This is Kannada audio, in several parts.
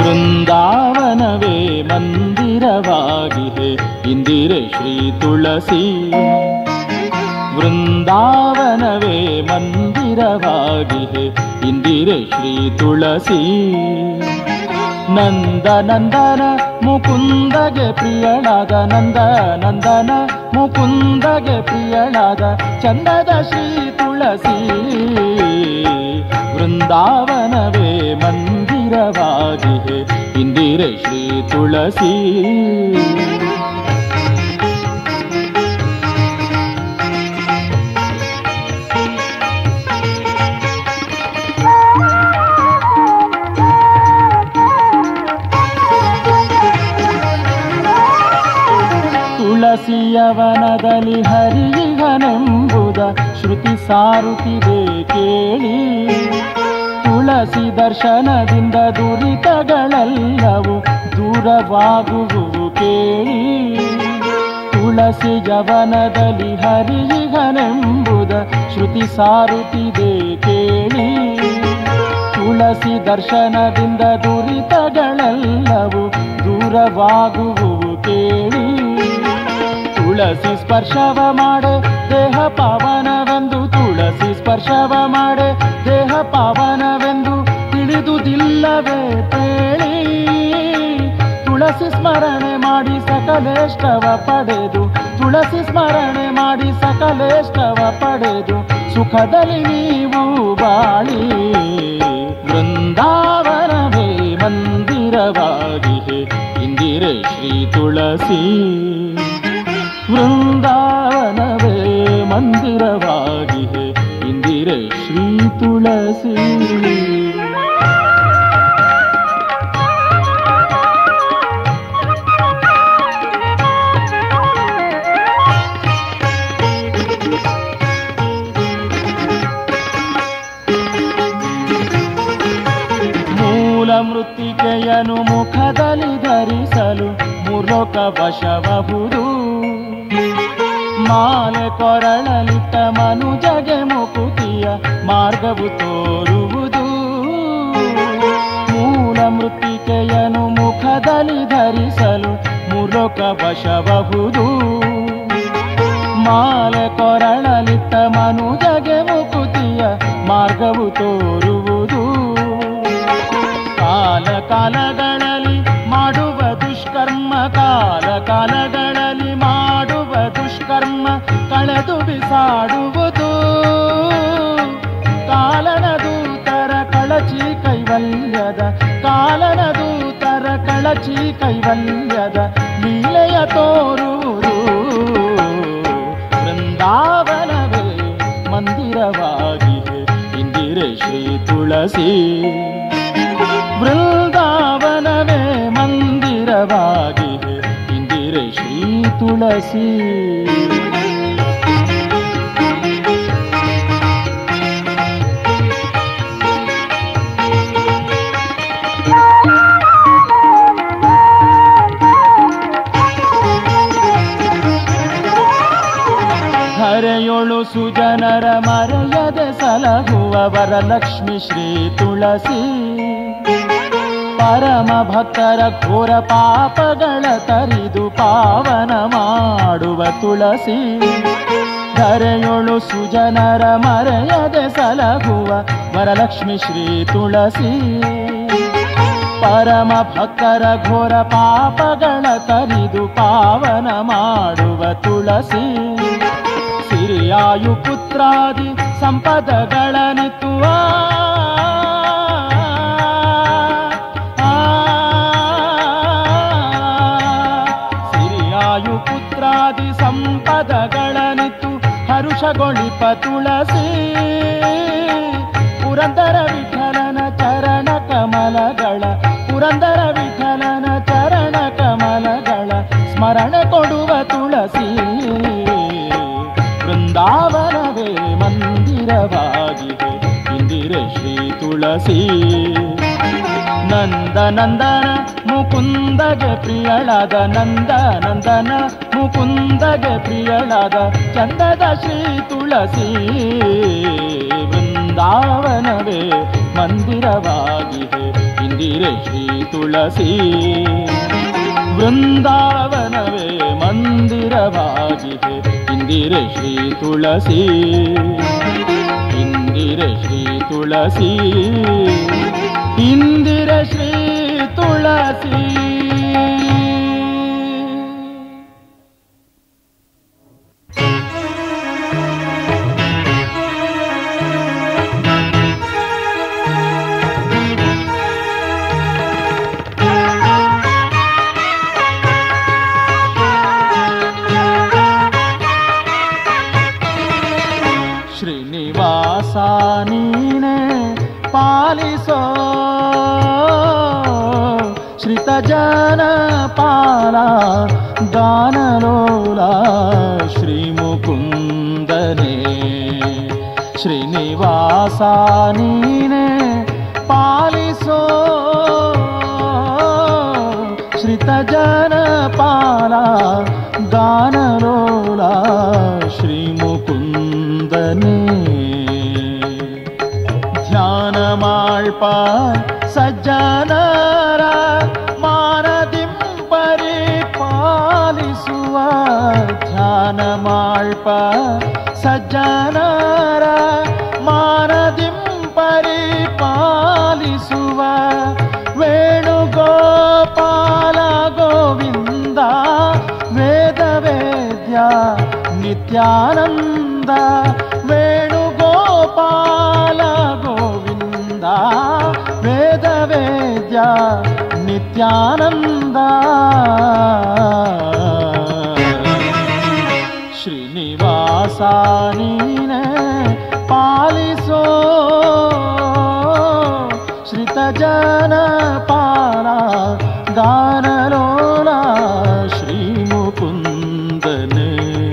ವೃಂದಾವನವೇ ಮಂದಿರವಾಗಿದೆ ಇಂದಿರೆ ಶ್ರೀ ತುಳಸಿ ವೃಂದಾವನವೇ ಮಂದಿರವಾಗಿದೆ ಇಂದಿರೆ ಶ್ರೀ ತುಳಸಿ ನಂದ ನಂದನ ಮುಕುಂದಗೆ ಪ್ರಿಯಳಾದ ನಂದ ನಂದನ ಮುಕುಂದಗೆ ಪ್ರಿಯಳಾದ ಚಂದದ ಶ್ರೀ ತುಳಸಿ ವೃಂದಾವನವೇ ಮಂದಿರವಾಗಿದೆ ಇಂದಿರೆ ಶ್ರೀ ತುಳಸಿ ತುಳಸಿಯವನದಲ್ಲಿ ಹರಿಯಿಗನೆಂಬುದ ಶ್ರುತಿ ಸಾರುತ್ತಿದೆ ಕೇಳಿ ತುಳಸಿ ದರ್ಶನದಿಂದ ದುರಿತಗಳೆಲ್ಲವೂ ದೂರವಾಗುವುವು ಕೇಳಿ ತುಳಸಿ ಜವನದಲ್ಲಿ ಹರಿಯಿಗನೆಂಬುದ ಶ್ರುತಿ ಸಾರುತ್ತಿದೆ ಕೇಳಿ ತುಳಸಿ ದರ್ಶನದಿಂದ ದುರಿತಗಳೆಲ್ಲವೂ ದೂರವಾಗುವುವು ಕೇಳಿ ತುಳಸಿ ಸ್ಪರ್ಶವ ಮಾಡೆ ದೇಹ ಪಾವನವೆಂದು ತುಳಸಿ ಸ್ಪರ್ಶವ ಮಾಡೆ ದೇಹ ಪಾವನವೆಂದು ತಿಳಿದುದಿಲ್ಲವೇ ಪೇಳಿ ತುಳಸಿ ಸ್ಮರಣೆ ಮಾಡಿ ಸಕಲೇಷ್ಟವ ಪಡೆದು ತುಳಸಿ ಸ್ಮರಣೆ ಮಾಡಿ ಸಕಲೇಷ್ಟವ ಪಡೆದು ಸುಖದಲ್ಲಿ ನೀವು ಬಾಳಿ ವೃಂದಾವನವೇ ಮಂದಿರವಾಗಿದೆ ಇಂದಿರೆ ಶ್ರೀ ತುಳಸಿ ವೃಂದಾವನವೇ ಮಂದಿರವಾಗಿದೆ ಇಂದಿರೆ ಶ್ರೀ ತುಳಸಿ ಮೂಲ ಮೃತ್ತಿಕೆಯನು ಮುಖದಲ್ಲಿ ಧರಿಸಲು ಮುರುಕ ವಶಬಹುದು ಮಾಲೆ ಕೊರಳಲಿಟ್ಟ ಮನುಜಗೆ ಮುಕುತಿಯ ಮಾರ್ಗವು ತೋರುವುದು ಮೂಲ ಮೃತ್ತಿಕೆಯನು ಮುಖದಲ್ಲಿ ಧರಿಸಲು ಮುರುಕ ವಶಬಹುದು ಮಾಲೆ ಕೊರಳಲಿಟ್ಟ ಮನುಜಗೆ ಮುಕುತಿಯ ಮಾರ್ಗವು ತೋರುವುದು ಕಾಲ ಕಾಲಗಳಲ್ಲಿ ಮಾಡುವ ದುಷ್ಕರ್ಮ ಕಾಲ ಕಾಲಗಳಲ್ಲಿ ಮಾಡುವ ದುಷ್ಕರ್ಮ ಕಳೆದು ಬಿಸಾಡುವುದು ಕಾಲನ ದೂತರ ಕಳಚಿ ಕೈವಲ್ಯದ ಕಾಲನ ದೂತರ ಕಳಚಿ ಕೈವಲ್ಯದ ಲೀಲೆಯ ತೋರುವುದು ವೃಂದಾವನವೇ ಮಂದಿರವಾಗಿದೆ ಇಂದಿರೆ ಶ್ರೀ ತುಳಸಿ ವೃಂದಾವನವೇ ಮಂದಿರವಾಗಿದೆ ಇಂದಿರೆ ಶ್ರೀ ತುಳಸಿ ಹರೆಯೊಳು ಸುಜನರ ಮರೆಯದೆ ಸಲಹುವ ವರಲಕ್ಷ್ಮಿ ಶ್ರೀ ತುಳಸಿ ಪರಮ ಭಕ್ತರ ಘೋರ ಪಾಪಗಳ ತರಿದು ಪಾವನ ಮಾಡುವ ತುಳಸಿ ಧರೆಯೊಳು ಸುಜನರ ಮರೆಯದೆ ಸಲಹುವ ವರಲಕ್ಷ್ಮಿ ಶ್ರೀ ತುಳಸಿ ಪರಮ ಭಕ್ತರ ಘೋರ ಪಾಪಗಳ ತರಿದು ಪಾವನ ಮಾಡುವ ತುಳಸಿ ಸಿರಿಯಾಯು ಪುತ್ರಾದಿ ಸಂಪದಗಳ ನಿತ್ತುವ ಸಿರಿಯಾಯು ಪುತ್ರಾದಿ ಸಂಪದಗಳ ನಿತ್ತು ಹರುಷಗೊಳಿಪ ತುಳಸಿ ಪುರಂದರ ವಿಠಲನ ಚರಣ ಕಮಲಗಳ ಪುರಂದರ ವಿಠಲನ ಚರಣ ಕಮಲಗಳ ಸ್ಮರಣೆ ಕೊಡುವ ತುಳಸಿ ವೃಂದಾವನವೇ ಮಂದಿರವಾಗಿದೆ ಇಂದಿರೆ ಶ್ರೀ ತುಳಸಿ ನಂದ ನಂದನ ಮುಕುಂದಗೆ ಪ್ರಿಯಳಾದ ನಂದ ನಂದನ ಮುಕುಂದಗೆ ಪ್ರಿಯಳಾದ ಚಂದದ ಶ್ರೀ ತುಳಸಿ ವೃಂದಾವನವೇ ಮಂದಿರವಾಗಿದೆ ಇಂದಿರೆ ಶ್ರೀ ತುಳಸಿ ವೃಂದಾವನವೇ ಮಂದಿರವಾಗಿದೆ ಇಂದಿರೆ ಶ್ರೀ ತುಳಸಿ ಇಂದಿರೆ ಶ್ರೀ ತುಳಸಿ ಇಂದಿರೆ ಶ್ರೀ ತುಳಸಿ ಶ್ರೀನಿವಾಸ ನೀನೆ ಪಾಲಿಸೋ ಶ್ರಿತ ಜನ ಪಾಲ ಗಾನಲೋಲ ಶ್ರೀ ಮುಕುಂದನೆ ಶ್ರೀನಿವಾಸ ನೀನೆ ಪಾಲಿಸೋ ಶ್ರಿತ ಜನ ಪಾಲ ಗಾನಲೋಲ ಶ್ರೀ ಮುಕುಂದನೆ ಧ್ಯಾನ ಮಾಳ್ಪಾಯ್ ಸಜ್ಜನರ ಮಾನದಿಂಪರಿ ಪಾಲಿಸುವ ಧ್ಯಾನ ಮಾಳ್ಪ ಸಜ್ಜನರ ಮಾನದಿಂಪರಿ ಪಾಲಿಸುವ ವೇಣುಗೋಪಾಲ ಗೋವಿಂದ ವೇದ ವೇದ್ಯ ನಿತ್ಯಾನಂದ ವೇಣುಗೋಪಾಲ ಗೋವಿಂದ ವೇದ ವೇದ್ಯ ನಿತ್ಯಾನಂದ ಶ್ರೀನಿವಾಸ ನೀನೆ ಪಾಲಿಸೋ ಶ್ರಿತ ಜನ ಪಾಲ ಗಾನಲೋಲ ಶ್ರೀ ಮುಕುಂದನೆ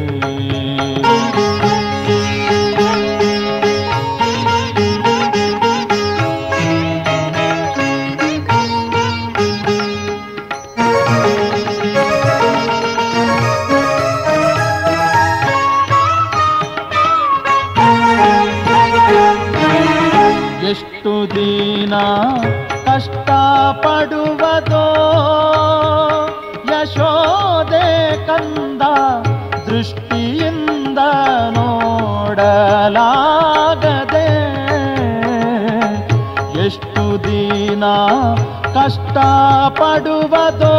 ಎಷ್ಟು ದಿನ ಕಷ್ಟ ಪಡುವುದೋ ಯಶೋದೆ ಕಂದ ದೃಷ್ಟಿಯಿಂದ ನೋಡಲಾಗದೆ ಎಷ್ಟು ದಿನ ಕಷ್ಟ ಪಡುವುದೋ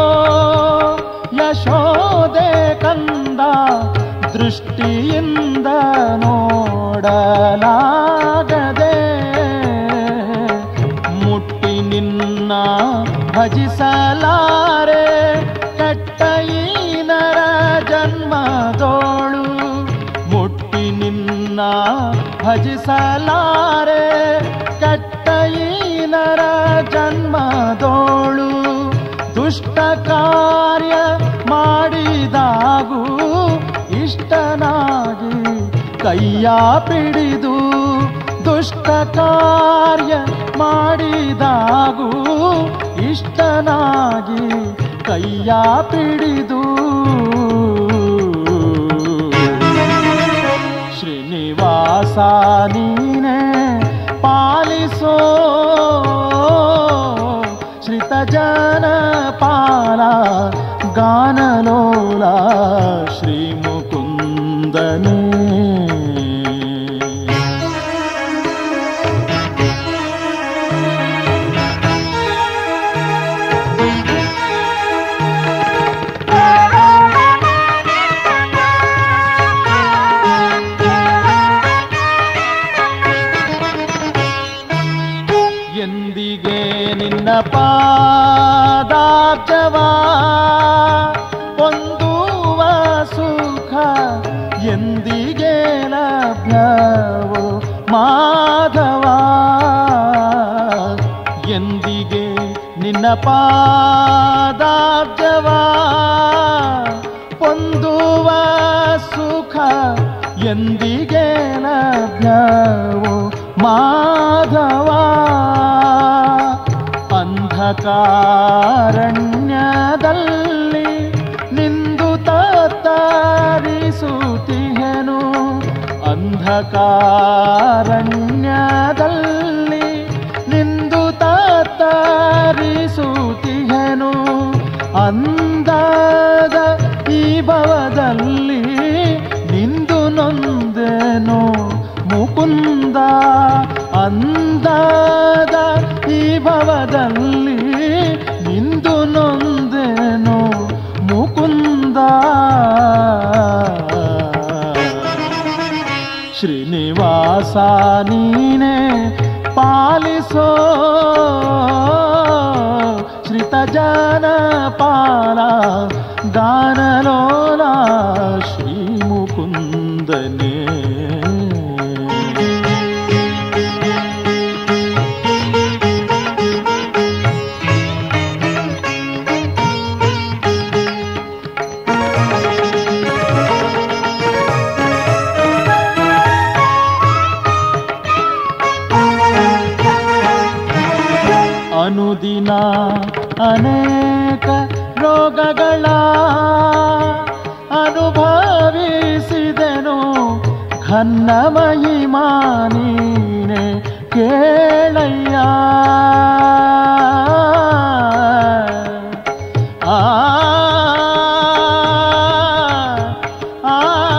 ಯಶೋದೆ ಕಂದ ದೃಷ್ಟಿಯಿಂದ ನೋಡಲಾಗದೆ ಮುಟ್ಟಿ ನಿನ್ನ ಭಜಿಸಲಾರೆ ಕೆಟ್ಟೈನರ ಜನ್ಮದೋಳು ಮುಟ್ಟಿ ನಿನ್ನ ಭಜಿಸಲಾರೆ ಕೆಟ್ಟೈನರ ಜನ್ಮದೋಳು ದುಷ್ಟ ಕಾರ್ಯ ಮಾಡಿದಾಗೂ ಇಷ್ಟನಾಗಿ ಕೈಯ ಪಿಡಿದು ದುಷ್ಟ ಕಾರ್ಯ ಮಾಡಿದಾಗೂ ಇಷ್ಟನಾಗಿ ಕೈಯ ಪಿಡಿದು ಶ್ರೀನಿವಾಸ ನೀನೆ ಪಾಲಿಸೋ ಶ್ರಿತ ಜನ ಪಾಲ ಗಾನಲೋಲ ಶ್ರೀ ಮುಕುಂದನೇ ಎಂದಿಗೆ ನಿನ್ನ ಪಾದಾಬ್ಜವಾ ಹೊಂದುವ ಸುಖ ಎಂದಿಗೆ ಲಭ್ಯವೋ ಮಾಧವ ಎಂದಿಗೆ ನಿನ್ನ ಪಾದಾಬ್ಜವಾ ಹೊಂದುವ ಸುಖ ಎಂದಿಗೆ ಲಭ್ಯವೋ ಮಾಧವ ಅಂಧಕಾರಣ್ಯದಲ್ಲಿ ನಿಂದು ತತ್ತರಿಸುತ್ತಿಹೆನು ಅಂಧಕಾರಣ್ಯದಲ್ಲಿ ನಿಂದು ತತ್ತರಿಸುತ್ತಿಹೆನು ದುಃಖದಲ್ಲಿ ನಿಂದು ನೊಂದೇನು ಮುಕುಂದ ಶ್ರೀನಿವಾಸ ನೀನೇ ಪಾಲಿಸೋ ಶ್ರಿತ ಜನ ಪಾಲ ಗಾನಲೋಲ ಶ್ರೀ ಮುಕುಂದನೇ ಅನುದಿನ ಅನೇಕ ರೋಗಗಳ ಅನುಭವಿಸಿದೆನು ಘನ್ನ ಮಹಿಮಾನೀನೆ ಕೇಳಯ್ಯ ಆ ಆ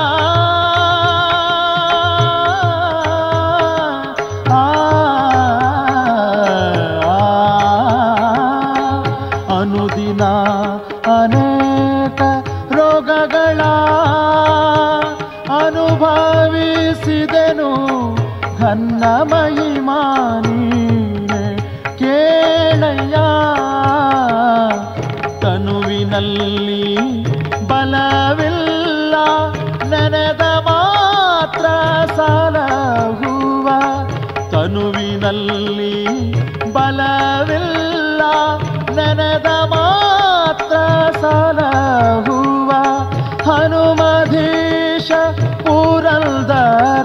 ಅನುದಿನ ಅನೇಕ ರೋಗಗಳ ಅನುಭವಿಸಿದೆನು ಘನ್ನ ಮಹಿಮಾನೀನೆ ಕೇಳಯ್ಯ ತನುವಿನಲ್ಲಿ ಬಲವಿಲ್ಲ ನೆನೆದ ಮಾತ್ರ ಸಾಲಹುವ ತನುವಿನಲ್ಲಿ ಬಲವಿಲ್ಲ ನೆನೆದ ಮಾತ್ರ ಸಾಲಹುವ ಹನುಮಧೀಶ ಪೂರಲ್ದರ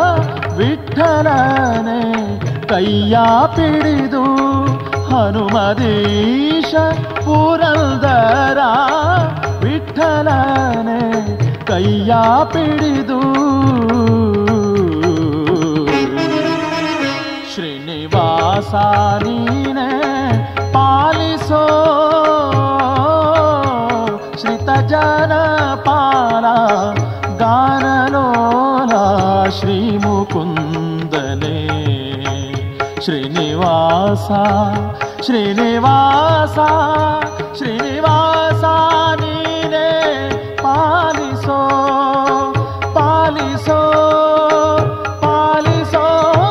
ವಿಠಲನೆ ಕೈಯ ಪಿಡಿದು ಹನುಮದೀಶ ಪೂರಲ್ದರ ವಿಠಲನೆ ಕೈಯ ಪಿಡಿದು ಶ್ರೀನಿವಾಸ ನೀನೆ ಪಾಲಿಸೋ ಶ್ರಿತ ಜನ ಪಾಲ ಗಾನಲೋಲ ಶ್ರೀ ಮುಕುಂದನೇ ಶ್ರೀನಿವಾಸ ಶ್ರೀನಿವಾಸ ಶ್ರೀನಿವಾಸ ನೀನೇ ಪಾಲಿಸೋ ಪಾಲಿಸೋ ಪಾಲಿಸೋ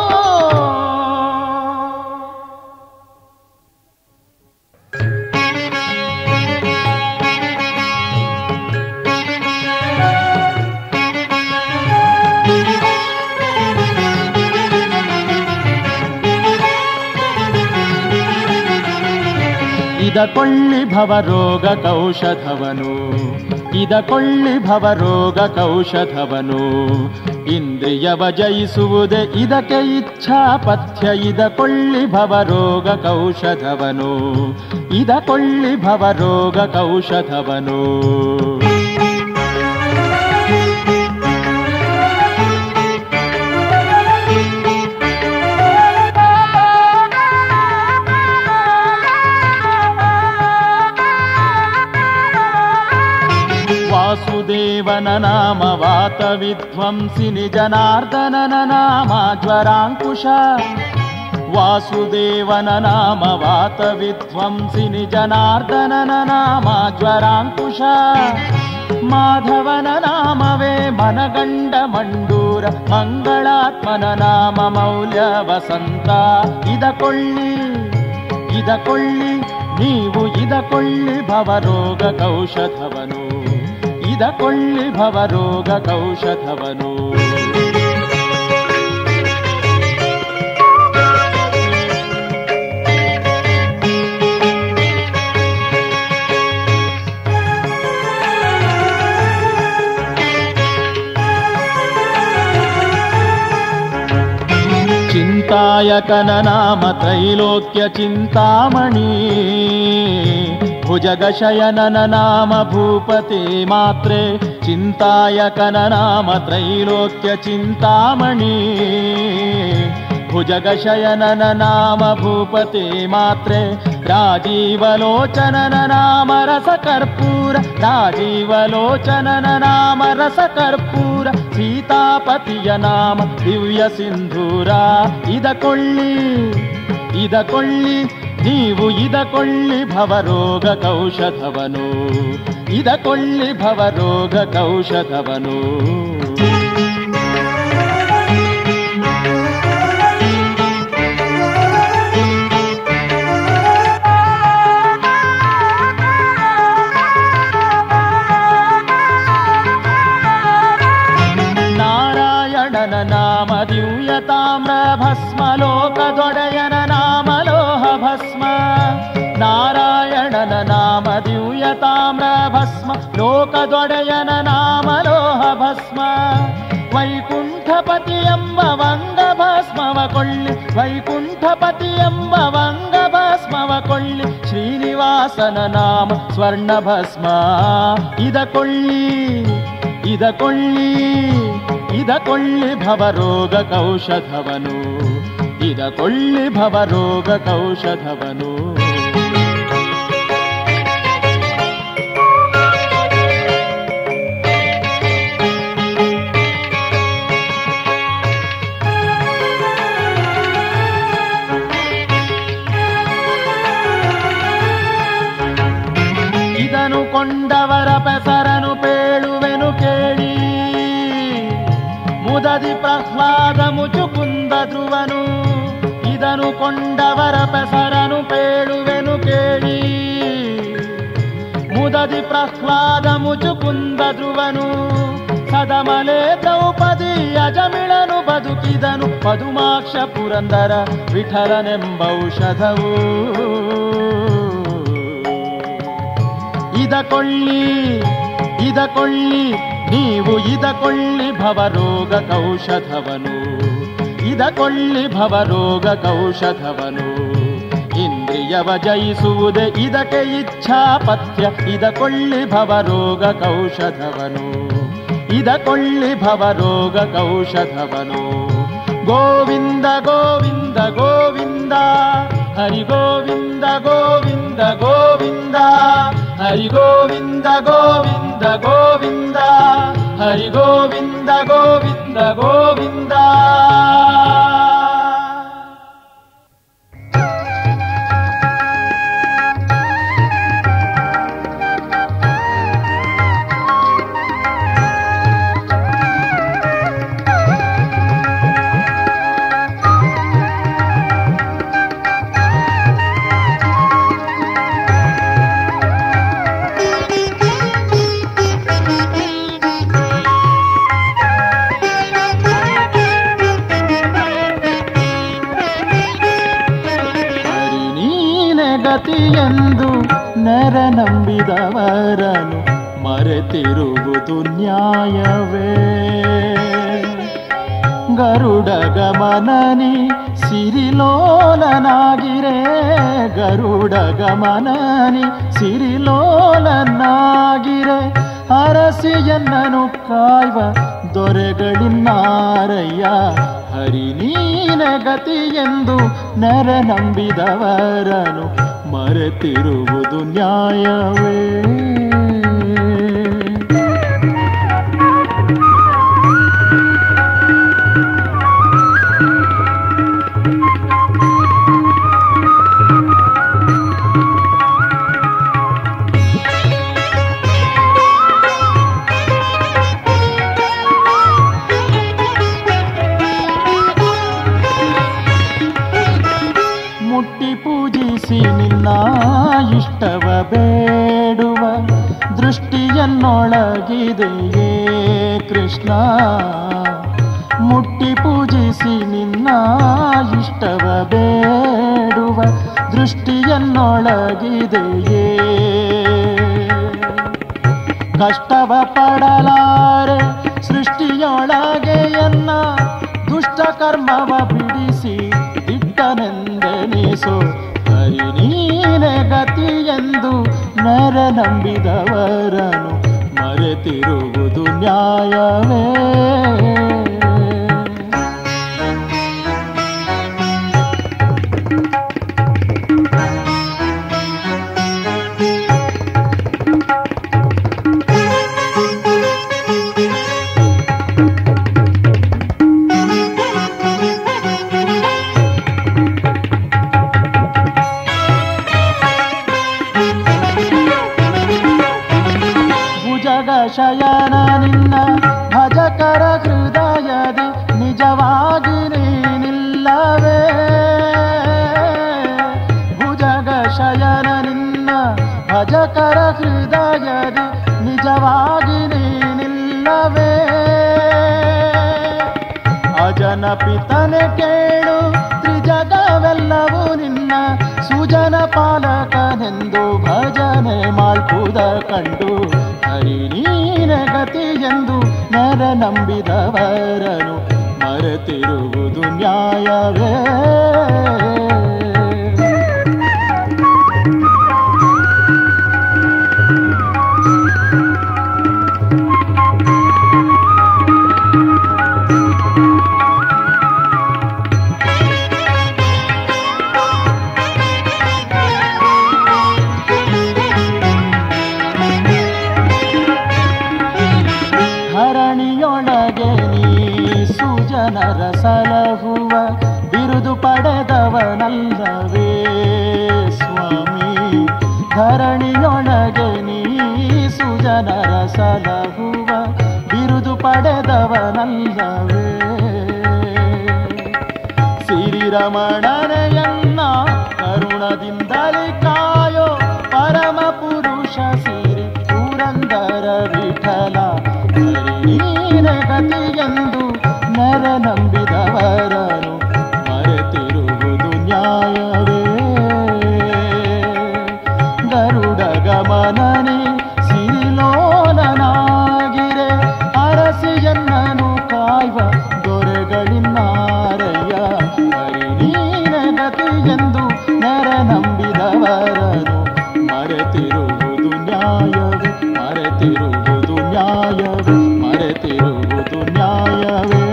ಇದ ಕೊಳ್ಳಿ ಭವರೋಗ ಕೌಷಧವನು ಇದ ಕೊಳ್ಳಿ ಭವರೋಗ ಕೌಷಧವನು ಇಂದ್ರಿಯವ ಜಯಿಸುವುದೇ ಇದಕ್ಕೆ ಇಚ್ಛಾ ಪಥ್ಯ ಇದ ಕೊಳ್ಳಿ ಭವರೋಗ ಕೌಷಧವನು ಇದ ಕೊಳ್ಳಿ ಭವರೋಗ ಕೌಷಧವನು ವಾಸುದೇವನ ನಾಮ ವಾತ ವಿಧ್ವಂಸಿನಿ ಜನಾರ್ದನನ ನಾಮ ಜ್ವರಾಂಕುಶ ವಾಸುದೇವನ ನಾಮ ವಾತ ವಿಧ್ವಂಸಿನಿ ಜನಾರ್ದನನ ನಾಮ ಜ್ವರಾಂಕುಶ ಮಾಧವನ ನಾಮವೇ ಮನಗಂಡ ಮಂಡೂರ ಮಂಗಳಾತ್ಮನ ನಾಮ ಮೌಲ್ಯ ವಸಂತ ಇದ ಕೊಳ್ಳಿ ಇದ ಕೊಳ್ಳಿ ನೀವು ಇದ ಕೊಳ್ಳಿ ಭವರೋಗ ಕೌಷಧವನು ಇದ ಕೊಳ್ಳಿ ಭವರೋಗ ಕೌಷಧವನು ಚಿಂತಾಯಕನ ನಾಮ ತ್ರೈಲೋಕ್ಯ ಚಿಂತಾಮಣಿ ಭುಜಗಶಯನನ ನಾಮ ಭೂಪತಿ ಮಾತ್ರೆ ಚಿಂತಾಯಕನ ನಾಮ ತ್ರೈಲೋಕ್ಯ ಚಿಂತಾಮಣಿ ಭುಜಗಶಯನನ ನಾಮ ಭೂಪತಿ ಮಾತ್ರೆ ರಾಜೀವಲೋಚನನ ನಾಮ ರಸ ಕರ್ಪೂರ ರಾಜೀವಲೋಚನನ ನಾಮ ರಸ ಕರ್ಪೂರ ಸೀತಾಪತಿಯ ನಾಮ ದಿವ್ಯ ಸಿಂಧೂರ ಇದ ಕೊಳ್ಳಿ ಇದ ಕೊಳ್ಳಿ ನೀವು ಇದಕೊಳ್ಳಿ ಭವರೋಗ ಕೌಶಧವನು ಇದಕೊಳ್ಳಿ ಭವರೋಗ ಕೌಶಧವನು ನಾರಾಯಣನ ನಾಮ ದಿವ್ಯ ತಾಮ್ರ ಭಸ್ಮ ಲೋಕದೊಡೆಯನ ನಾಮ ಲೋಹ ಭಸ್ಮ ನಾರಾಯಣನ ನಾಮ ದಿವ್ಯ ತಾಮ್ರ ಭಸ್ಮ ಲೋಕದೊಡೆಯನ ನಾಮ ಲೋಹ ಭಸ್ಮ ವೈಕುಂಠಪತಿ ಎಂಬ ವಂಗ ಭಸ್ಮವ ಕೊಳ್ಳಿ ವೈಕುಂಠಪತಿ ಎಂಬ ವಂಗ ಭಸ್ಮವ ಕೊಳ್ಳಿ ಶ್ರೀನಿವಾಸನ ನಾಮ ಸ್ವರ್ಣ ಭಸ್ಮ ಇದ ಕೊಳ್ಳಿ ಇದ ಕೊಳ್ಳಿ ಇದ ಕೊಳ್ಳಿ ಭವರೋಗ ಕೌಶಧವನು ಇದ ಕೊಳ್ಳಿ ಭವರೋಗ ಕೌಶಧವನು ಇದನು ಕೊಂಡವರ ಪೆಸರನು ಪೇಳುವೆನು ಕೇಳಿ ಮುದದಿ ಪ್ರಹ್ಲಾದ ಮುಚುಕುಂದ ಧ್ರುವನು ಇದನು ಕೊಂಡವರ ಪೆಸರನು ಪೇಳುವೆನು ಕೇಳಿ ಮುದದಿ ಪ್ರಹ್ಲಾದ ಮುಚುಕುಂದ ಧ್ರುವನು ಸದಮಲೆ ದ್ರೌಪದಿ ಅಜಮಿಳನು ಬದುಕಿದನು ಪದುಮಾಕ್ಷ ಪುರಂದರ ವಿಠಲನೆಂಬೌಷಧವು ಇದ ಕೊಳ್ಳಿ ಇದ ಕೊಳ್ಳಿ ನೀವು ಇದ ಕೊಳ್ಳಿ ಭವರೋಗ ಕೌಶಧವನು ಇದ ಕೊಳ್ಳಿ ಭವರೋಗ ಕೌಶಧವನು ಇಂದ್ರಿಯವ ಜಯಿಸುವುದೇ ಇದಕ್ಕೆ ಇಚ್ಛಾಪಥ್ಯ ಇದ ಕೊಳ್ಳಿ ಭವರೋಗ ಕೌಶಧವನು ಇದ ಕೊಳ್ಳಿ ಭವರೋಗ ಕೌಶಧವನು ಗೋವಿಂದ ಗೋವಿಂದ ಗೋವಿಂದ ಹರಿ ಗೋವಿಂದ ಗೋವಿಂದ ಗೋವಿಂದ ಹರಿ ಗೋವಿಂದ ಗೋವಿಂದ ಗೋವಿಂದ ಹರಿ ಗೋವಿಂದ ಗೋವಿಂದ ಗೋವಿಂದ ಹರಿ ನೀನೆ ಗತಿಯೆಂದು ನರ ನಂಬಿದವರನು ಮರೆತಿರುವುದು ನ್ಯಾಯವೇ ಗರುಡ ಗಮನನಿ ಸಿರಿಲೋಲನಾಗಿರೆ ಗರುಡ ಗಮನನಿ ಸಿರಿಲೋಲನಾಗಿರೆ ಅರಸಿಯನ್ನನು ಕಾಯ್ವ ದೊರೆಗಳಿನ್ನಾರಯ್ಯ ಹರಿ ನೀನ ಗತಿಯೆಂದು ನರ ನಂಬಿದವರನು ಮರೆತಿರುವುದು ನ್ಯಾಯವೇ ಮುಟ್ಟಿ ಪೂಜಿಸಿ ನಿನ್ನ ಇಷ್ಟವ ಬೇಡುವ ದೃಷ್ಟಿಯನ್ನೊಳಗಿದೆಯೇ ಕೃಷ್ಣ ಮುಟ್ಟಿ ಪೂಜಿಸಿ ನಿನ್ನ ಇಷ್ಟವ ಬೇಡುವ ದೃಷ್ಟಿಯನ್ನೊಳಗಿದೆಯೇ ಕಷ್ಟವ ಪಡಲಾರೆ ಸೃಷ್ಟಿಯೊಳಗೆಯನ್ನ ದುಷ್ಟ ಕರ್ಮವ ಬಿಡಿಸಿ ದಿಟ್ಟನೆಂದೆನಿಸು ಹರಿ ನೀನೆ ಗತಿಯೆಂದು ನರ ನಂಬಿದವರನು ಮರೆತಿರುವುದು ನ್ಯಾಯವೇ ಭುಜಗಶಯನ ನಿನ್ನ ಭಜಕರ ಹೃದಯದಿ ನಿಜವಾಗಿ ನೀನಿಲ್ಲವೇ ಭುಜಗಶಯನ ನಿನ್ನ ಭಜಕರ ಹೃದಯದಿ ನಿಜವಾಗಿ ನೀನಿಲ್ಲವೇ ಅಜನ ಪಿತನೆ ಕೇಳು ತ್ರಿಜಗವೆಲ್ಲವೂ ನಿನ್ನ ಸುಜನ ಪಾಲಕನೆಂದು ಭಜನೆ ಮಾಡ್ಕುದ ಕಂಡು ಹರಿ ನೀನೆ ಗತಿ ಎಂದು ನರ ನಂಬಿದವರನು ಮರೆತಿರುವುದು ನ್ಯಾಯವೇ ಧರಣಿಯೊಳಗೆ ನೀ ಸುಜನರ ಸಲಹುವ ಬಿರುದು ಪಡೆದವನಲ್ಲವೇ ಸ್ವಾಮಿ ಧರಣಿಯೊಳಗೆ ನೀ ಸುಜನರ ಸಲಹುವ ಬಿರುದು ಪಡೆದವನಲ್ಲವೇ ಸಿರಿರಮಣನೆಯನ್ನ ಕರುಣದಿಂದಲೇ ಕಾಯೋ ಪರಮ ಪುರುಷ ಸಿರಿ ಪುರಂದರ ವಿಠಲ ಹರಿಯೀನ ಗತಿಯೆಂದು ನರ ನಂಬಿದವರನು ಮರೆತಿರುವುದು ನ್ಯಾಯವೇ ಗರುಡ ಗಮನನೆ ಸಿರಿಲೋಲನಾಗಿರೆ ಅರಸಿಯನ್ನನು ಕಾಯ್ವ ದೊರೆಗಳಿನ್ನಾರಯ್ಯ ಹರಿನೀನ ಗತಿಯೆಂದು ನರ ನಂಬಿದವರನು ಮರೆತಿರುವುದು ನ್ಯಾಯವೇ ಮರೆತಿರುವುದು ನ್ಯಾಯವೇ ಮರೆತಿರುವುದು ನ್ಯಾಯವೇ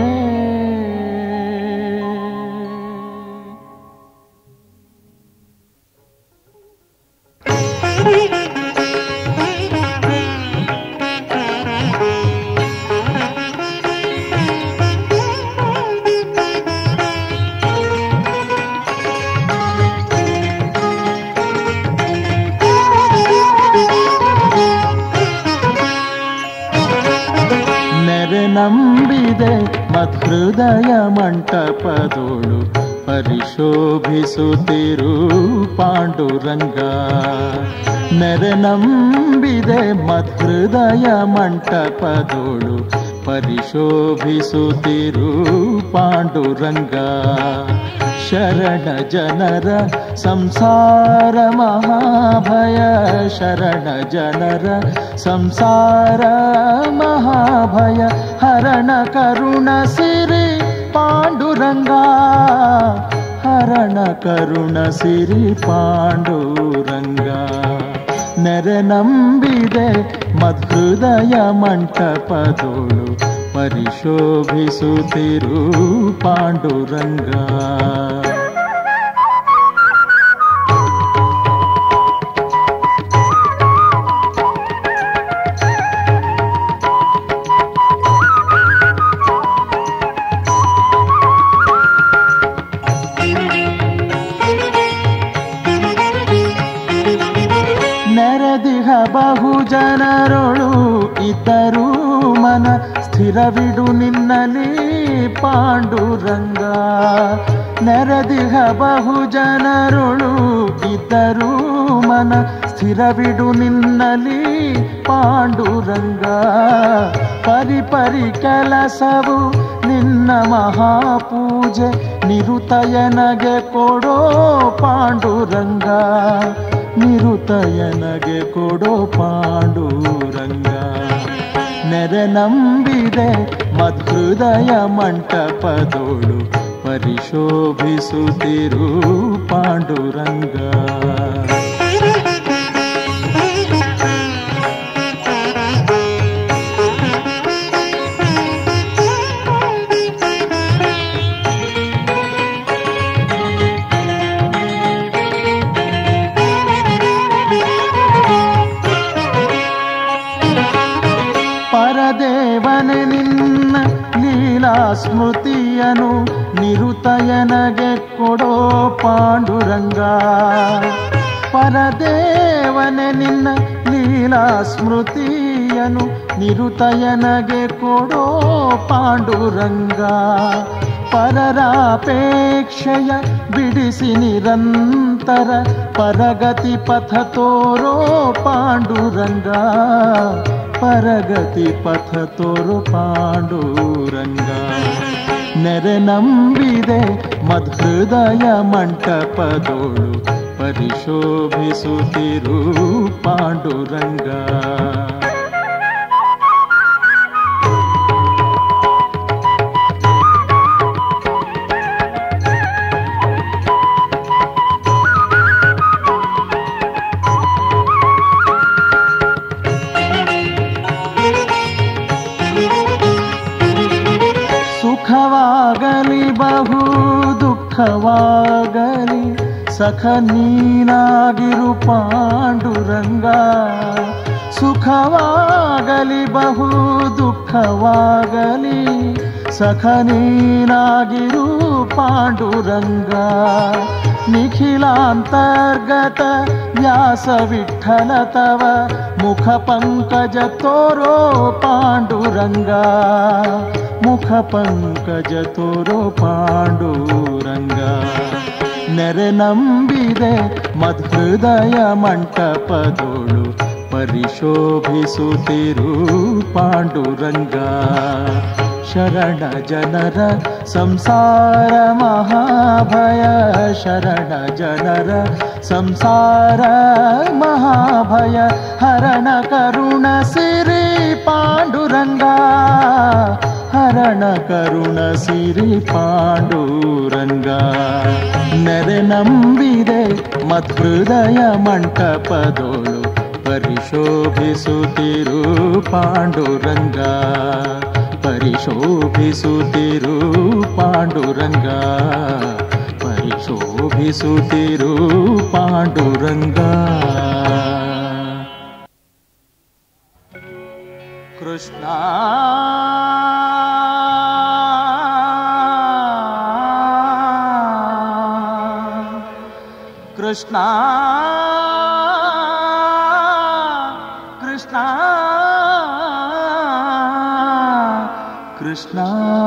ನೆರೆ ನಂಬಿದೆ ಮತ್ಹೃದಯ ಮಂಟಪದೋಳು ಪರಿಶೋಭಿಸುತ್ತಿರು ಪಾಂಡುರಂಗ ನೆರೆ ನಂಬಿದೆ ಮತ್ಹೃದಯ ಮಂಟಪದೋಳು ಪರಿಶೋಭಿಸುತ್ತಿರು ಪಾಂಡುರಂಗ ಶರಣ ಜನರ ಸಂಸಾರ ಮಹಾಭಯ ಶರಣ ಜನರ ಸಂಸಾರ ಮಹಾಭಯ ಹರಣ ಕರುಣ ಸಿರಿ ಪಾಂಡುರಂಗ ಹರಣ ಕರುಣ ಸಿರಿ ಪಾಂಡುರಂಗ ನೆರೆ ನಂಬಿದೆ ಮಧುದಯ ಮಂಟಪದೋಳು ಪರಿಶೋಭಿಸುತ್ತಿರು ಪಾಂಡುರಂಗ ನೆರೆದಿಹ ಬಹು ಜನರೊಳು ಇದ್ದರೂ ಮನ ಸ್ಥಿರವಿಡು ನಿನ್ನಲಿ ಪಾಂಡುರಂಗ ನೆರೆದಿಹ ಬಹು ಜನರೊಳು ಇದ್ದರೂ ಮನ ಸ್ಥಿರವಿಡು ನಿನ್ನಲಿ ಪಾಂಡುರಂಗ ಪರಿ ಪರಿ ಕೆಲಸವು ನಿನ್ನ ಮಹಾಪೂಜೆ ನಿರುತಯನಗೆ ಕೊಡೋ ಪಾಂಡುರಂಗ ನಿರುತಯನಗೆ ಕೊಡೋ ಪಾಂಡುರಂಗ ನೆರೆ ನಂಬಿದೆ ಮಧುದಯ ಮಂಟಪದೋಳು ಪರಿಶೋಭಿಸುತ್ತಿರು ಪಾಂಡುರಂಗ ಪರದೇವನೆ ನಿನ್ನ ಲೀಲಾ ಸ್ಮೃತಿಯನು ನಿರುತಯನಗೆ ಕೊಡೋ ಪಾಂಡುರಂಗ ಪರದೇವನೆ ನಿನ್ನ ಲೀಲಾ ಸ್ಮೃತಿಯ ದಯೆಯನು ನಿರುತಯನಗೆ ಕೊಡೋ ಪಾಂಡುರಂಗ ಪರರಾಪೇಕ್ಷೆಯ ಬಿಡಿಸಿ ನಿರಂತರ ಪರಗತಿ ಪಥ ತೋರೋ ಪಾಂಡುರಂಗ ಪರಗತಿ ಪಥ ತೋರೋ ಪಾಂಡುರಂಗ ನೆರೆ ನಂಬಿದೆ ಮಧುದಯ ಮಂಟಪದೋಳು ಪರಿಶೋಭಿಸುತ್ತಿರು ಪಾಂಡುರಂಗ ಸುಖವಾಗಲಿ ಬಹು ದುಃಖವಾಗಲಿ ಸಖ ನೀನಾಗಿರು ಪಾಂಡುರಂಗ ಸುಖವಾಗಲಿ ಬಹು ದುಃಖವಾಗಲಿ ಸಖ ನೀನಾಗಿರು ಪಾಂಡುರಂಗ ನಿಖಿಲಾಂತರ್ಗತ ವ್ಯಾಸ ವಿಠಲ ತವ ಮುಖ ಪಂಕಜ ತೋರೋ ಪಾಂಡುರಂಗ ಮುಖ ಪಂಕಜ ತೋರೋ ಪಾಂಡುರಂಗ ನೆರೆ ನಂಬಿದೆ ಮಧುದಯ ಮಂಟಪದೋಳು ಪರಿಶೋಭಿಸುತ್ತಿರು ಪಾಂಡುರಂಗ ಶರಣ ಜನರ ಸಂಸಾರ ಮಹಾಭಯ ಶರಣ ಜನರ ಸಂಸಾರ ಮಹಾಭಯ ಹರಣ ಕರುಣ ಸಿರಿ ಪಾಂಡುರಂಗ ಹರಣ ಕರುಣ ಸಿರಿ ಪಾಂಡುರಂಗ ನೆರೆ ನಂಬಿದೆ ಮಧುದಯ ಮಂಟಪದೋಳು ಪರಿಶೋಭಿಸುತ್ತಿರು ಪಾಂಡುರಂಗ ಪರಿಶೋಭಿಸುತ್ತಿರು ಪಾಂಡುರಂಗ ಪರಿಶೋಭಿಸುತ್ತಿರು ಪಾಂಡುರಂಗ ಕೃಷ್ಣ ಕೃಷ್ಣ ಕೃಷ್ಣ ಕೃಷ್ಣ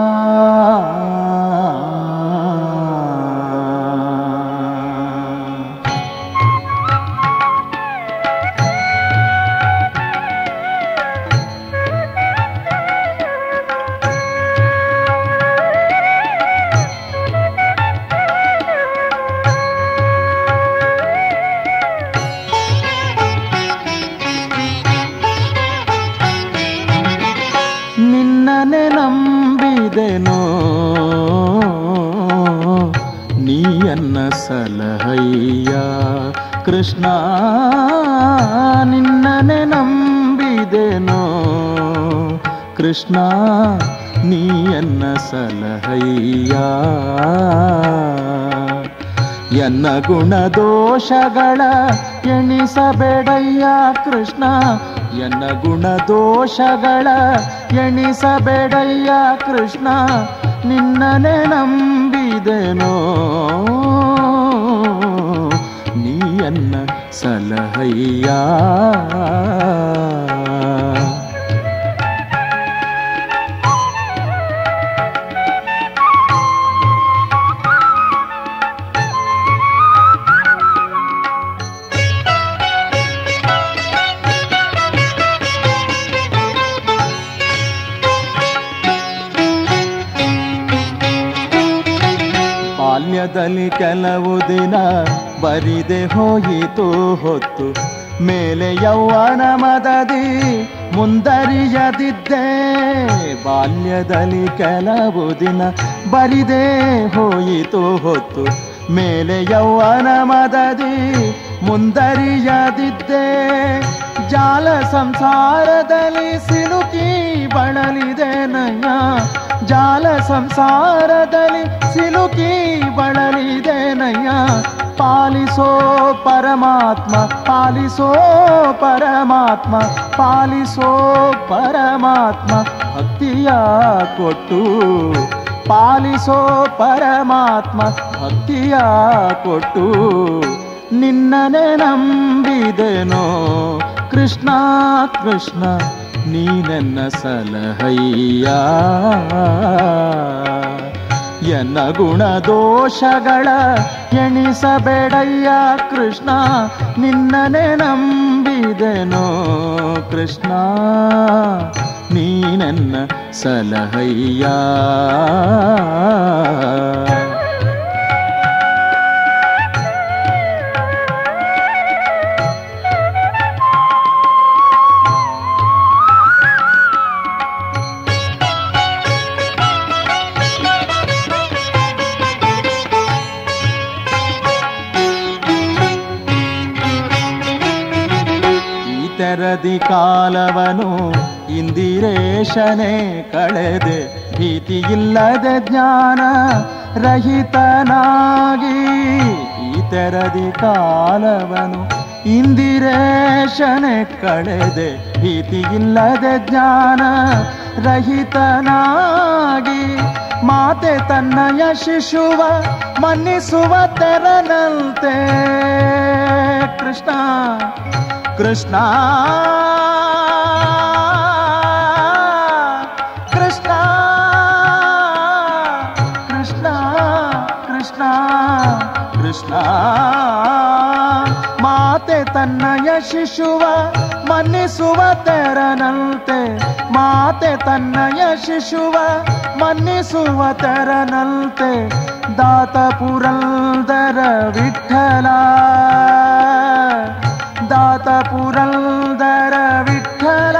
ನಿನ್ನನೆ ನಂಬಿದೆನೋ ನೀಯನ್ನ ಸಲಹಯ್ಯ ಕೃಷ್ಣ ನಿನ್ನನೆ ನಂಬಿದೆನೋ ಕೃಷ್ಣ ನೀಯನ್ನ ಸಲಹಯ್ಯ ಎನ್ನ ಗುಣದೋಷಗಳ ಎಣಿಸಬೇಡಯ್ಯ ಕೃಷ್ಣ ಎನ್ನ ಗುಣದೋಷಗಳ ಎಣಿಸಬೇಡಯ್ಯ ಕೃಷ್ಣ ನಿನ್ನನೆ ನಂಬಿದೆನೋ ನೀಯನ್ನ ಸಲಹಯ್ಯ ಬಾಲ್ಯದಲ್ಲಿ ಕೆಲವು ದಿನ ಬರಿದೆ ಹೋಯಿತು ಹೊತ್ತು ಮೇಲೆ ಯೌವನ ಮದದಿ ಮುಂದರಿಯದಿದ್ದೆ ಬಾಲ್ಯದಲ್ಲಿ ಕೆಲವು ದಿನ ಬರಿದೆ ಹೋಯಿತು ಹೊತ್ತು ಮೇಲೆ ಯೌವನ ಮದದಿ ಮುಂದರಿಯದಿದ್ದೆ ಜಾಲ ಸಂಸಾರದಲ್ಲಿ ಸಿಲುಕಿ ಬಳಲಿದೆ ನಯ್ಯ ಜಾಲ ಸಂಸಾರದಲ್ಲಿ ಸಿಲುಕಿ ಬಳಲಿದೆ ನಯ್ಯ ಪಾಲಿಸೋ ಪರಮಾತ್ಮ ಪಾಲಿಸೋ ಪರಮಾತ್ಮ ಪಾಲಿಸೋ ಪರಮಾತ್ಮ ಭಕ್ತಿಯ ಕೊಟ್ಟು ಪಾಲಿಸೋ ಪರಮಾತ್ಮ ಭಕ್ತಿಯ ಕೊಟ್ಟು ನಿನ್ನನೆ ನಂಬಿದೆನೋ ಕೃಷ್ಣ ಕೃಷ್ಣ ನೀನೆನ್ನ ಸಲಹಯ್ಯ ಎನ್ನ ಗುಣ ದೋಷಗಳ ಎಣಿಸಬೇಡಯ್ಯ ಕೃಷ್ಣ ನಿನ್ನನೆ ನಂಬಿದೆನೋ ಕೃಷ್ಣ ನೀನೆನ್ನ ಸಲಹಯ್ಯ ಈ ತೆರದಿ ಕಾಲವನು ಇಂದಿರೇಶನೇ ಕಳೆದೆ ಭೀತಿಯಿಲ್ಲದೆ ಜ್ಞಾನ ರಹಿತನಾಗಿ ಈ ತೆರದಿ ಕಾಲವನು ಇಂದಿರೇಶನೆ ಕಳೆದೆ ಭೀತಿಯಿಲ್ಲದೆ ಜ್ಞಾನ ರಹಿತನಾಗಿ ಮಾತೆ ತನ್ನಯ ಶಿಶುವ ಮನ್ನಿಸುವ ತೆರನಂತೆ ಕೃಷ್ಣ ಕೃಷ್ಣ ಕೃಷ್ಣ ಕೃಷ್ಣ ಕೃಷ್ಣ ಕೃಷ್ಣ ಮಾತೆ ತನ್ನಯ ಶಿಶುವ ಮನ್ನಿಸುವ ತೆರನಂತೆ ಮಾತೆ ತನ್ನಯ ಶಿಶುವ ಮನ್ನಿಸುವ ತೆರನಂತೆ ದಾತ ಪುರಂದರ ವಿಠಲ ದಾತ ಪುರಂದರ ವಿಠಲ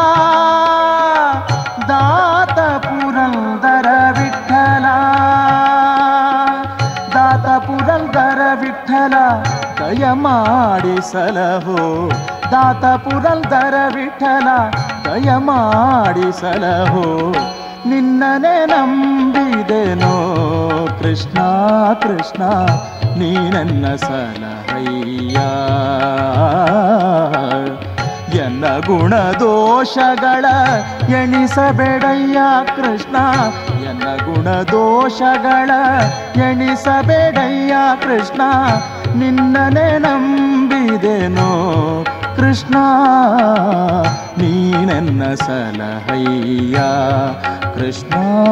ದಾತ ಪುರಂದರ ವಿಠಲ ದಾತ ಪುರಂದರ ವಿಠಲ ದಯ ಮಾಡಿ ಸಲಹೋ ದಾತ ಪುರಂದರ ವಿಠಲ ದಯ ಮಾಡಿ ಸಲಹೋ ನಿನ್ನನೆ ನಂಬಿದೆನೋ ಕೃಷ್ಣ ಕೃಷ್ಣ ನೀನನ್ನ ಸಲಹಯ್ಯ ಎನ್ನ ಗುಣ ದೋಷಗಳ ಎಣಿಸಬೇಡಯ್ಯ ಕೃಷ್ಣ ಎನ್ನ ಗುಣ ದೋಷಗಳ ಎಣಿಸಬೇಡಯ್ಯ ಕೃಷ್ಣ ನಿನ್ನನೆ ನಂಬಿದೆನೋ ಕೃಷ್ಣ ನೀನೆನ್ನ ಸಲಹಯ್ಯ ಕೃಷ್ಣ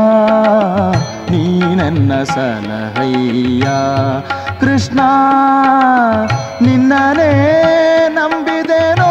ನೀನೆನ್ನ ಸಲಹಯ್ಯ ಕೃಷ್ಣ ನಿನ್ನನೇ ನಂಬಿದೆನೋ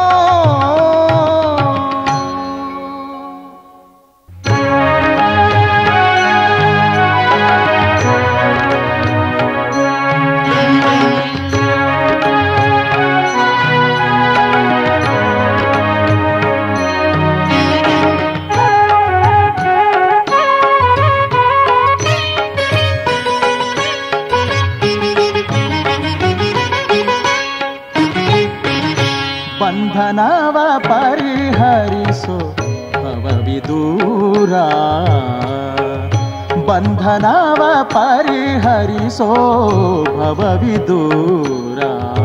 ಬಂಧನವ ಪರಿಹರಿಸು ಭವವಿದೂರ ಬಂಧನವ ಪರಿಹರಿಸೋ ಭವವಿದೂರ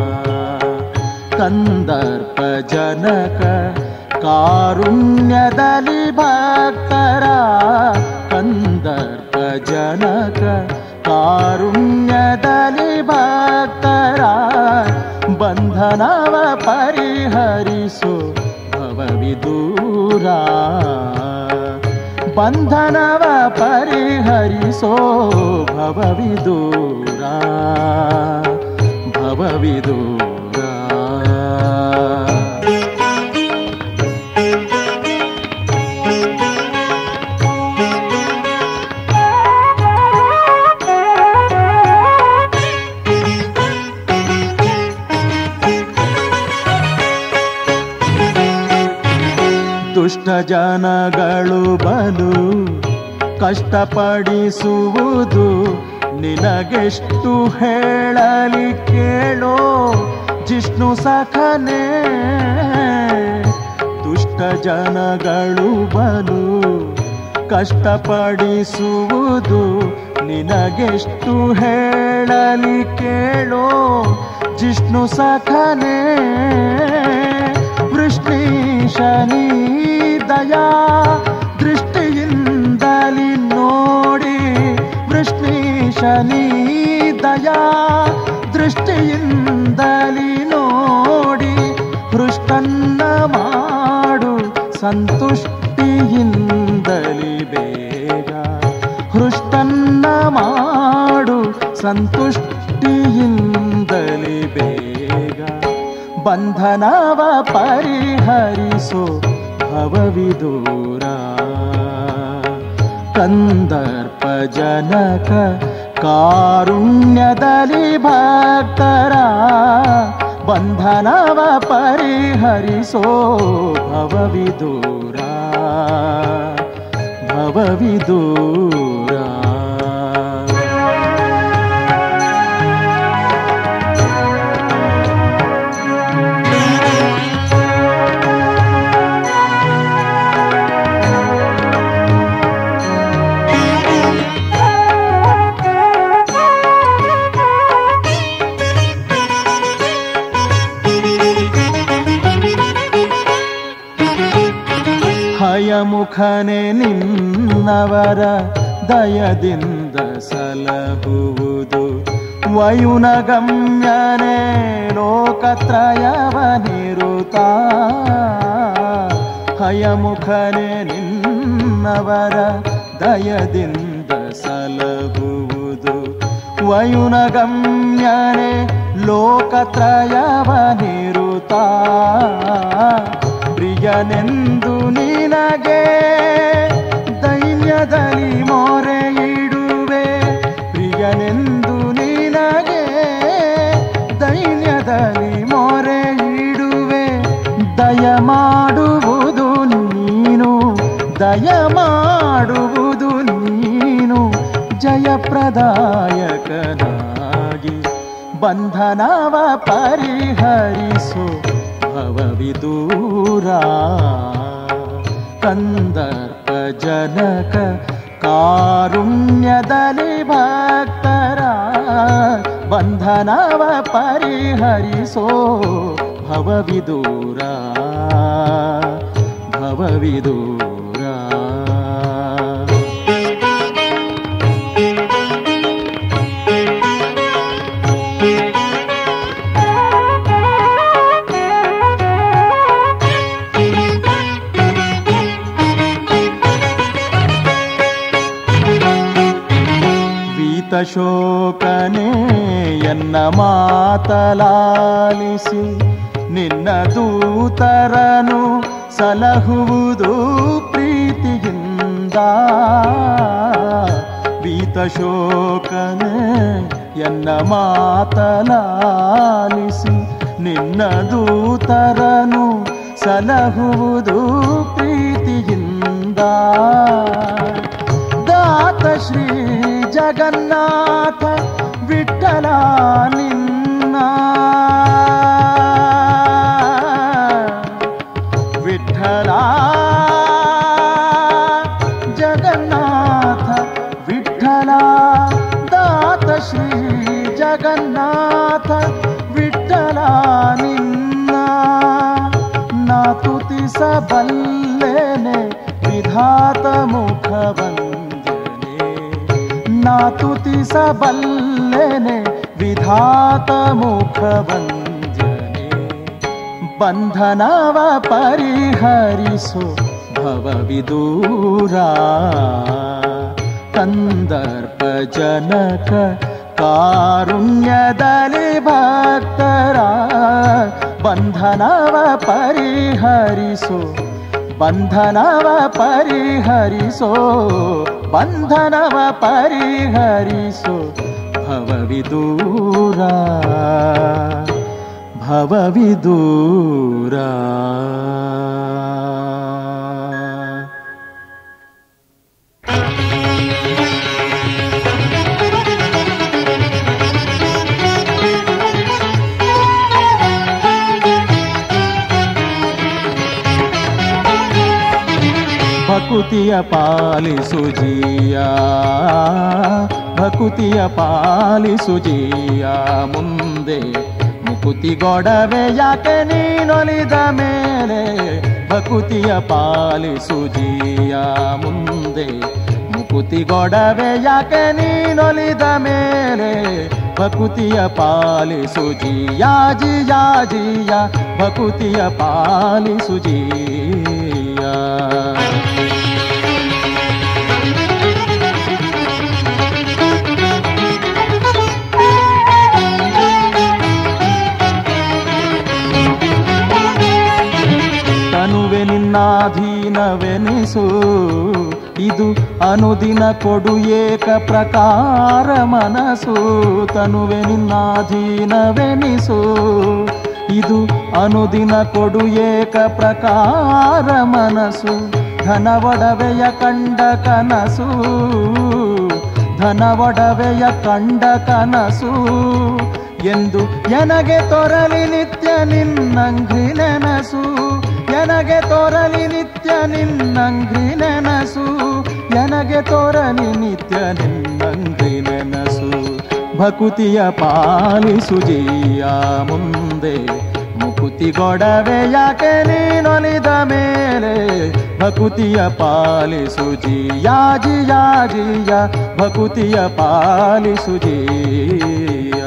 ಕಂದರ್ಪ ಜನಕ ಕಾರುಣ್ಯದಲ್ಲಿ ಭಕ್ತರ ಕಂದರ್ಪ ಜನಕ ಕಾರುಣ್ಯದಲ್ಲಿ ಭಕ್ತರ ಬಂಧನವ ಪರಿಹರಿಸು ಭವವಿದೂರ ಬಂಧನವ ಪರಿಹರಿಸೋ ಭವವಿದೂರ ಭವವಿದೂರ ದುಷ್ಟ ಜನಗಳು ಬಲು ಕಷ್ಟಪಡಿಸುವುದು ನಿನಗೆಷ್ಟು ಹೇಳಲಿ ಕೇಳೋ ಜಿಷ್ಣು ಸಖನೇ ದುಷ್ಟ ಜನಗಳು ಬಲು ಕಷ್ಟಪಡಿಸುವುದು ನಿನಗೆಷ್ಟು ಹೇಳಲಿ ಕೇಳೋ ಜಿಷ್ಣು ಸಖನೇ ವೃಷ್ಣೀಶನಿ ದಯಾ ದೃಷ್ಟಿಯಿಂದಲಿ ನೋಡಿ ವೃಷ್ಣೀಶನಿ ದಯಾ ದೃಷ್ಟಿಯಿಂದಲಿ ನೋಡಿ ಹೃಷ್ಟನ್ನ ಮಾಡು ಸಂತುಷ್ಟಿಯಿಂದಲಿ ಬೇಗ ಹೃಷ್ಟನ್ನ ಮಾಡು ಸಂತುಷ್ಟಿಯಿಂದಲಿ ಬೇಗ ಬಂಧನವ ಪರಿಹರಿಸೋ ಭವವಿದೂರ ಕಂದರ್ಪ ಜನಕ ಕಾರುಣ್ಯದಲ್ಲಿ ಭಕ್ತರ ಬಂಧನವ ಪರಿಹರಿಸೋ ಭವವಿದೂರ ಭವವಿದೂರ ಹಯಮುಖನೆ ನಿನ್ನವರ ದಯದಿಂದ ಸಲಹುವುದು ವಯುನಗಮ್ಯನೆ ಲೋಕತ್ರಯವ ನಿರುತ ಹಯಮುಖನೆ ನಿನ್ನವರ ದಯದಿಂದ ಸಲಹುವುದು ವಯುನಗಮ್ಯನೆ ಲೋಕತ್ರಯವ ನಿರುತ ಪ್ರಿಯನೆಂದು ನಿನಗೆ ದೈನ್ಯದಲ್ಲಿ ಮೊರೆ ಇಡುವೆ ಪ್ರಿಯನೆಂದು ನಿನಗೆ ದೈನ್ಯದಲ್ಲಿ ಮೊರೆ ಇಡುವೆ ದಯ ಮಾಡುವುದು ನೀನು ದಯ ಮಾಡುವುದು ನೀನು ಜಯಪ್ರದಾಯಕನಾಗಿ ಬಂಧನವ ಪರಿಹರಿಸು ಭವವಿದೂರ ಕಂದರ್ಪ ಜನಕ ಕಾರುಣ್ಯದಲ್ಲಿ ಭಕ್ತರ ಬಂಧನವ ಪರಿಹರಿಸೋ ಭವವಿದೂರ ಭವವಿದೂರ ವೀತಶೋಕನೇ ಎನ್ನ ಮಾತಲಾಲಿಸಿ ನಿನ್ನ ದೂತರನು ಸಲಹುವುದು ಪ್ರೀತಿಯಿಂದ ವೀತಶೋಕನೇ ಎನ್ನ ಮಾತಲಾಲಿಸಿ ನಿನ್ನ ದೂತರನು ಸಲಹುವುದು ಪ್ರೀತಿಯಿಂದ ದಾತ ಶ್ರೀ ಜಗನ್ನಾಥ ವಿಠಲ ನಿನ್ನ ವಿಠಲ ಜಗನ್ನಾಥ ವಿಠಲ ದಾತ ಶ್ರೀ ಜಗನ್ನಾಥ ವಿಠಲ ನಿನ್ನ ನಾ ತುತಿಸಬಲ್ಲೆನೆ ವಿಧಾತ ಮುಖ ವಂದನೆ ನಾ ತುತಿಸಬಲ್ಲೆನೆ ವಿಧಾತ ಮುಖ ವಂದನೆ ಬಂಧನವ ಪರಿಹರಿಸು ಭವವಿದೂರ ಕಂದರ್ಪ ಜನಕ ಕಾರುಣ್ಯದಲ್ಲಿ ಭಕ್ತರ ಬಂಧನವ ಪರಿಹರಿಸು ಬಂಧನವ ಪರಿಹರಿಸೋ ಬಂಧನವ ಪರಿಹರಿಸೋ ಭವವಿದೂರ ಭವವಿದೂರ ಭಕುತಿಯ ಪಾಲಿಸು ಜೀಯ ಭಕುತಿಯ ಪಾಲಿಸು ಜೀಯ ಮುಂದೆ ಮುಕುತಿ ಗೊಡವೆ ಯಾಕೆ ನೀನೊಲಿದ ಮೇಲೆ ಭಕುತಿಯ ಪಾಲಿಸು ಜೀಯ ಮುಂದೆ ಮುಕುತಿ ಗೊಡವೆ ಯಾಕೆ ನೀನೊಲಿದ ಮೇಲೆ ಭಕುತಿಯ ಪಾಲಿಸು ಜಿಯಾ ಜಿಯಾ ಜಿಯ ಭಕುತಿಯ ಪಾಲಿಸು ಜೀಯ ತನುವೆ ನಿನ್ನಾಧೀನವೆನಿಸು ಇದು ಅನುದಿನ ಕೊಡು ಏಕ ಪ್ರಕಾರ ಮನಸ್ಸು ತನುವೆ ನಿನ್ನಾಧೀನವೆನಿಸು ಇದು ಅನುದಿನ ಕೊಡು ಏಕ ಪ್ರಕಾರ ಮನಸ್ಸು ಧನ ಒಡವೆಯ ಕಂಡ ಕನಸು ಧನ ಒಡವೆಯ ಕಂಡ ಕನಸು ಎಂದು ಎನಗೆ ತೊರಲಿ ನಿತ್ಯ ನಿನ್ನಂಗ್ರಿ ನೆನಸು ಎನಗೆ ತೋರಲಿ ನಿತ್ಯ ನಿನ್ನಂಗ್ರಿ ನೆನಸು ಎನಗೆ ತೋರಲಿ ನಿತ್ಯ ನಿನ್ನಂಗ್ರಿ ನೆನಸು ಭಕುತಿಯ ಪಾಲಿಸು ಜೀಯ ಮುಂದೆ ಮುಕುತಿ ಗೊಡವೆ ಯಾಕೆ ನೀನೊಲಿದ ಮೇಲೆ ಭಕುತಿಯ ಪಾಲಿಸು ಜಿಯ ಜಿಯ ಜಿಯ ಭಕುತಿಯ ಪಾಲಿಸು ಜಿಯ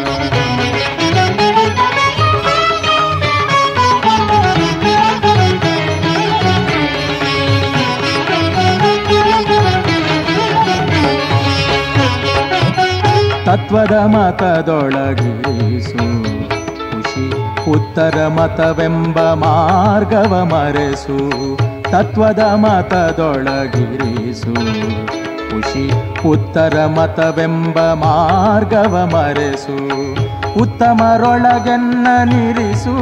ತತ್ವದ ಮತದೊಳಗಿರಿಸು ಖುಷಿ ಉತ್ತರ ಮತವೆಂಬ ಮಾರ್ಗವ ಮರೆಸು ತತ್ವದ ಮತದೊಳಗಿರಿಸು ಖುಷಿ ಉತ್ತರ ಮತವೆಂಬ ಮಾರ್ಗವ ಮರೆಸು ಉತ್ತಮರೊಳಗೆನ್ನ ನಿರಿಸು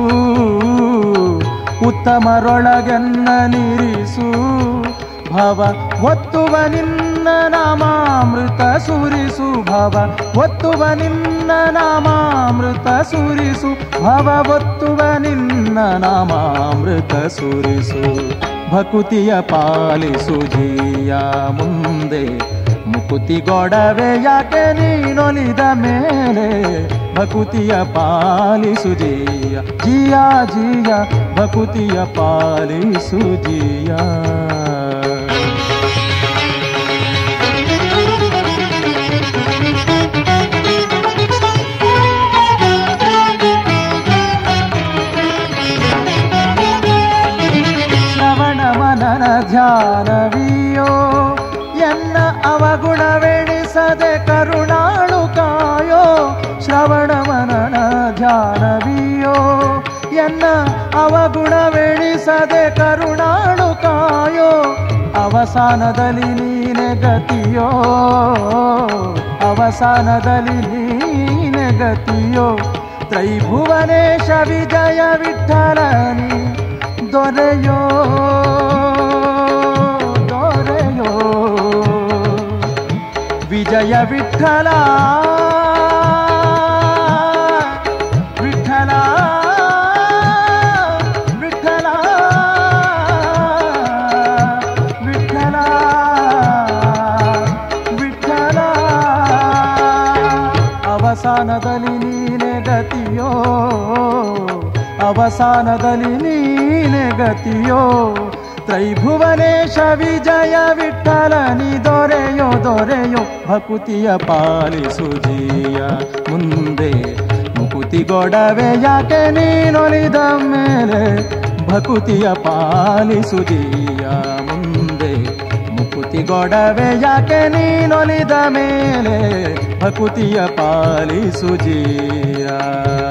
ಉತ್ತಮರೊಳಗೆನ್ನ ನಿರಿಸು ಭವ ಒತ್ತುವ ನಿನ್ನ ನಾಮಾಮೃತ ಸುರಿಸು ಭವ ಒತ್ತುವ ನಿನ್ನ ನಾಮಾಮೃತ ಸುರಿಸು ಭವ ಒತ್ತುವ ನಿನ್ನ ನಾಮಾಮೃತ ಸುರಿಸು ಭಕುತಿಯ ಪಾಲಿಸು ಜೀಯ ಮುಂದೆ ಮುಕುತಿ ಗೊಡವೆ ಯಾಕೆ ನೀನೊಲಿದ ಮೇಲೆ ಭಕುತಿಯ ಪಾಲಿಸು ಜೀಯ ಜಿಯ ಜಿಯ ಭಕುತಿಯ ಪಾಲಿಸು ಜಿಯ ಶ್ರವಣ ಮನನ ಧ್ಯಾನವಿಯೋ ಎನ್ನ ಅವಗುಣವೆಣಿಸದೆ ಕರುಣಾಳು ಕಾಯೋ ಶ್ರವಣ ಮನನ ಧ್ಯಾನವಿಯೋ ಎನ್ನ ಅವಗುಣವೆಣಿಸದೆ ಕರುಣಾಳು ಕಾಯೋ ಅವಸಾನದಲ್ಲಿ ನೀನೆ ಗತಿಯೋ ಅವಸಾನದಲ್ಲಿ ನೀನೆ ಗತಿಯೋ ತ್ರೈಭುವನೇಶ ವಿಜಯ ವಿಠಲನಿ ದೊರೆಯೋ ದೊರೆಯೋ ವಿಜಯ ವಿಠಲ ವಿಠಲ ವಿಠಲ ವಿಠಲ ವಿಠಲ ಅವಸಾನದಲ್ಲಿ ನೀನೆ ಗತಿಯೋ ಅವಸಾನದಲ್ಲಿ ನೀನೆ ಗತಿಯೋ ತ್ರೈಭುವನೇಶ ವಿಜಯ ವಿಠಲನಿ ದೊರೆಯೋ ದೊರೆಯೋ ಭಕುತಿಯ ಪಾಲಿಸು ಜೀಯ ಮುಂದೆ ಮುಕುತಿ ಗೊಡವೆ ಯಾಕೆ ನೀನೊಲಿದ ಮೇಲೆ ಭಕುತಿಯ ಪಾಲಿಸು ಜೀಯ ಮುಂದೆ ಮುಕುತಿ ಗೊಡವೆ ಯಾಕೆ ನೀನೊಲಿದ ಮೇಲೆ ಭಕುತಿಯ ಪಾಲಿಸು ಜೀಯ